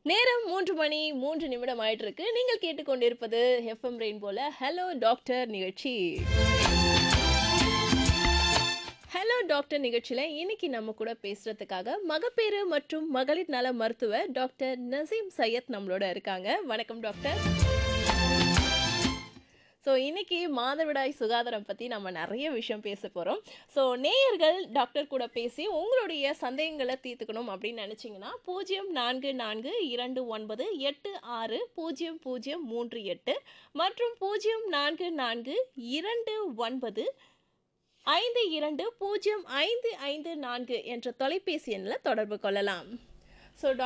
நேரம் மூன்று மணி மூன்று நிமிடம் ஆயிட்டு இருக்கு நீங்கள் கேட்டுக்கொண்டிருப்பது எஃப்எம் ரெயின்போல ஹலோ டாக்டர் நிகழ்ச்சி ஹலோ டாக்டர் நிகழ்ச்சியில் இன்னைக்கு நம்ம கூட பேசுறதுக்காக மகப்பேறு மற்றும் மகளிர் நல மருத்துவர் டாக்டர் நசீம் சையத் நம்மளோட இருக்காங்க வணக்கம் டாக்டர் ஸோ இன்னைக்கு மாதவிடாய் சுகாதாரம் பற்றி நம்ம நிறைய விஷயம் பேச போகிறோம் ஸோ நேயர்கள் டாக்டர் கூட பேசி உங்களுடைய சந்தேகங்களை தீர்த்துக்கணும் அப்படின்னு நினச்சிங்கன்னா பூஜ்ஜியம் நான்கு நான்கு இரண்டு ஒன்பது எட்டு ஆறு பூஜ்ஜியம் பூஜ்ஜியம் மூன்று எட்டு மற்றும் பூஜ்ஜியம் நான்கு நான்கு இரண்டு ஒன்பது ஐந்து இரண்டு பூஜ்ஜியம் ஐந்து ஐந்து நான்கு என்ற தொலைபேசி எண்ணில் தொடர்பு கொள்ளலாம் ஸோ